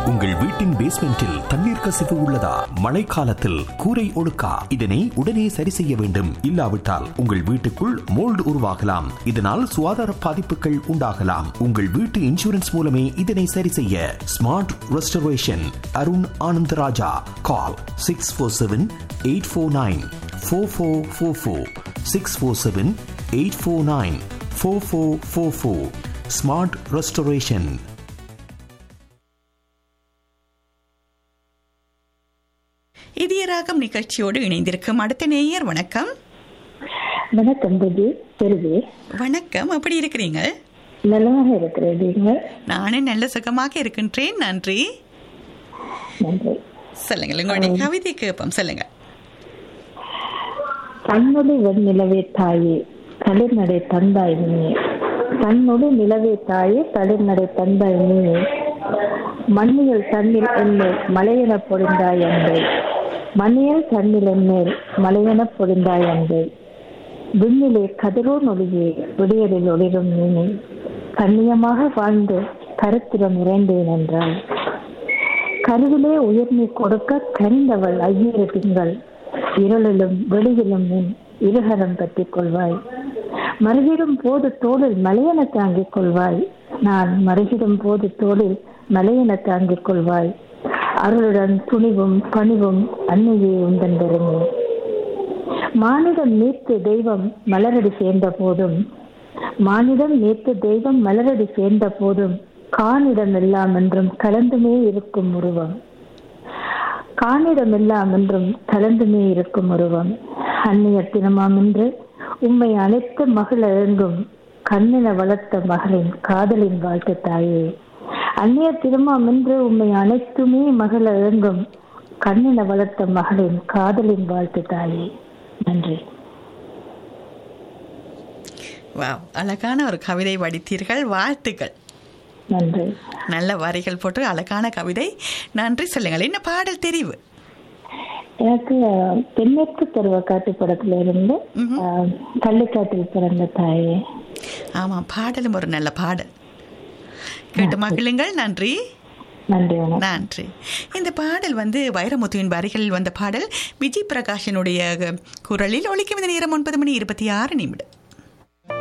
உங்கள் வீட்டின் பேஸ்மெண்டில் தண்ணீர் கசிவு உள்ளதா மழைக்காலத்தில் கூரை ஒழுக்கா இதனை உடனே சரி செய்ய வேண்டும் இல்லாவிட்டால் உங்கள் வீட்டுக்குள் மோல்டு உருவாகலாம் இதனால் சுகாதார பாதிப்புகள் உண்டாகலாம் உங்கள் வீட்டு இன்சூரன்ஸ் மூலமே இதனை சரி செய்ய smart restoration Arun Anandaraja call six four seven eight four nine four four four four six four seven eight four nine four four four four smart restoration Idhayaragam நிகழ்ச்சியோடு இணைந்திருக்கும் அடுத்த நேயர் வணக்கம் வணக்கம் புஜி பெருதி வணக்கம் எப்படி இருக்கிறீங்க நலமாக இருக்கிறீங்க நானும் நல்ல சுகமாக இருக்கின்றேன் நன்றி நன்றி சொல்லுங்கள் உங்களுடைய கவிதை கேட்போம் சொல்லுங்க தன்னொடு வெண்ணிலவே தாயே தளிர்நடை தந்தாய் நீயே தன்னொடு நிலவே தாயே தளிர்நடை தந்தாய் நீயே மண்ணியல் தன்னில் எண்ணெய் மலையென பொழிந்தாய் அன்பை மண்ணியல் தன்னில் எண்ணெய் மலையென பொழிந்தாய் அன்பை விண்ணிலே கதிரோன் ஒளியே விடியலில் ஒளிரும் நீனே கண்ணியமாக வாழ்ந்து கருத்திரம் இறைந்தேன் என்றாள் கருவிலே உயர்நீ கொடுக்க கனிந்தவள் ஐயரு திங்கள் இருளிலும் வெளியிலும் நின் இருகரம் பற்றிக் கொள்வாய் மறுகிடும் போது தோளில் மலையென தாங்கிக் கொள்வாய் நான் மறுகிடும் போது தோளில் மலையென தாங்கிக் கொள்வாய் அருளுடன் துணிவும் பணிவும் அன்னையே உந்தன் பெருமே மானிடம் நீத்து தெய்வம் மலரடி சேர்ந்த போதும் மானிடம் நீத்து தெய்வம் மலரடி சேர்ந்த போதும் காணிடம் எல்லாம் என்றும் கலந்துமே இருக்கும் உருவம் காணிடம் எல்லாம் என்றும் கலந்துமே இருக்கும் உருவம் அந்நிய தினமாம் என்று உம்மை அனைத்து மகள் இழங்கும் கண்ணின வளர்த்த மகளின் காதலின் வாழ்த்து தாயே அந்நிய திருமாம் என்று உம்மை அனைத்துமே மகள் இழங்கும் கண்ணின வளர்த்த மகளின் காதலின் வாழ்த்து தாயே நன்றி வாவ் அழகான ஒரு கவிதை வடித்தீர்கள் வாழ்த்துக்கள் நன்றி நல்ல வரிகள் போட்டு அழகான கவிதை நன்றி சொல்லுங்கள் என்ன பாடல் தெரிவு எனக்கு அஹ், தென்மேற்கு பருவ காட்டு படத்துல இருந்து அஹ், கள்ளிக்காட்டில் பிறந்த தாயே ஆமாம் பாடலும் ஒரு நல்ல பாடல் கேட்டு மகிழுங்கள் நன்றி நன்றி வணக்கம் நன்றி இந்த பாடல் வந்து வைரமுத்துவின் வரிகளில் வந்த பாடல் விஜய் பிரகாஷனுடைய குரலில் ஒழிக்கும் இந்த நேரம் ஒன்பது மணி இருபத்தி ஆறு நிமிடம்